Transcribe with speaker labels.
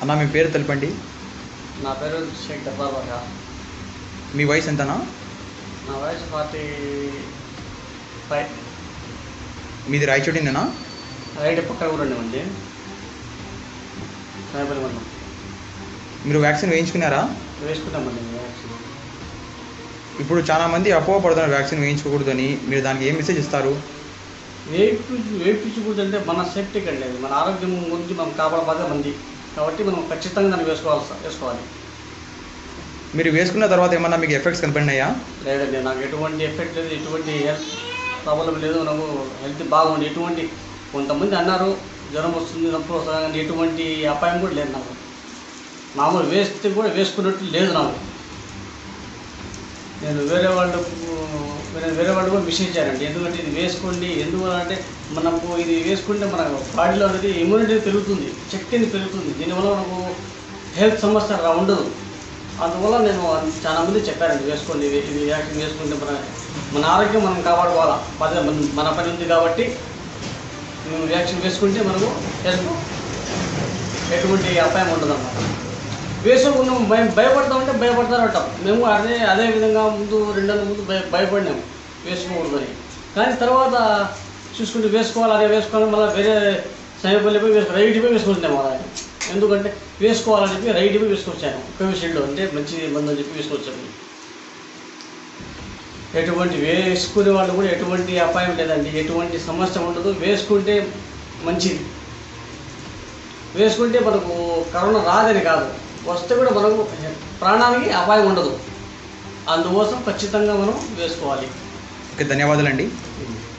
Speaker 1: అన్న మీ పేరు తెలపండి
Speaker 2: నా పేరు షేక్ దబ్బాబాగా
Speaker 1: మీ వయసు ఎంతనా
Speaker 2: నా వయసు ఫార్టీ ఫైవ్
Speaker 1: మీది రాయచోటిందేనా
Speaker 2: రైట్ పక్కన ఊరండి ఉంది రేపల్లి మండలం
Speaker 1: మీరు వ్యాక్సిన్ వేయించుకున్నారా
Speaker 2: వేసుకుంటామండి వ్యాక్సిన్
Speaker 1: ఇప్పుడు చాలా మంది అపోహ పడుతున్నారు వ్యాక్సిన్ వేయించుకోకూడదని మీరు దానికి ఏం మెసేజ్ ఇస్తారు
Speaker 2: వేయించు వేయించకూడదంటే మన సేఫ్టీకి అండి అది మన ఆరోగ్యం గురించి మనం కాపాడే బాధ్యత మంది కాబట్టి మనం ఖచ్చితంగా దాన్ని వేసుకోవాలి సార్ వేసుకోవాలి
Speaker 1: మీరు వేసుకున్న తర్వాత ఏమన్నా మీకు ఎఫెక్ట్స్ కనపడినాయా
Speaker 2: లేదండి నాకు ఎటువంటి ఎఫెక్ట్ లేదు ఎటువంటి హెల్త్ ప్రాబ్లం లేదు నాకు హెల్త్ బాగుంది ఎటువంటి కొంతమంది అన్నారు జ్వరం వస్తుంది నొప్పి వస్తుంది కానీ ఎటువంటి అపాయం కూడా లేదు నాకు మామూలు వేస్తే కూడా వేసుకున్నట్టు లేదు నాకు నేను వేరే వాళ్ళకు వేరే వేరే వాళ్ళు కూడా మిస్ ఇచ్చారండి ఎందుకంటే ఇది వేసుకోండి ఎందువల్ల అంటే మనకు ఇది వేసుకుంటే మన బాడీలో అనేది ఇమ్యూనిటీ పెరుగుతుంది శక్తి అనేది పెరుగుతుంది దీనివల్ల మనకు హెల్త్ సమస్య రా ఉండదు అందువల్ల నేను చాలా మంది చెప్పారండి వేసుకోండి ఇది ఇది వ్యాక్సిన్ వేసుకుంటే మన మన ఆరోగ్యం మనం కాపాడుకోవాలా పదే మన మన పని ఉంది కాబట్టి మేము వ్యాక్సిన్ వేసుకుంటే మనకు హెల్త్ ఎటువంటి అపాయం ఉండదు అన్నమాట వేసుకున్నాం భయం భయపడతామంటే భయపడతారంటాం మేము అదే అదే విధంగా ముందు రెండు నెలల ముందు భయ భయపడినాం వేసుకోకూడదని కానీ తర్వాత చూసుకుంటే వేసుకోవాలి అదే వేసుకోవాలి మళ్ళీ వేరే సమీపల్లి పోయి వేసుకో రైట్ పోయి వేసుకుంటున్నాం అలా ఎందుకంటే వేసుకోవాలని చెప్పి రైట్ పోయి వేసుకొచ్చాను కోవిషీల్డ్ అంటే మంచి మందు అని చెప్పి వేసుకొచ్చాను ఎటువంటి వేసుకునే వాళ్ళు కూడా ఎటువంటి అపాయం లేదండి ఎటువంటి సమస్య ఉండదు వేసుకుంటే మంచిది వేసుకుంటే మనకు కరోనా రాదని కాదు వస్తే కూడా మనకు ప్రాణానికి అపాయం ఉండదు అందుకోసం ఖచ్చితంగా మనం వేసుకోవాలి
Speaker 1: ఓకే ధన్యవాదాలండి
Speaker 2: ఉం.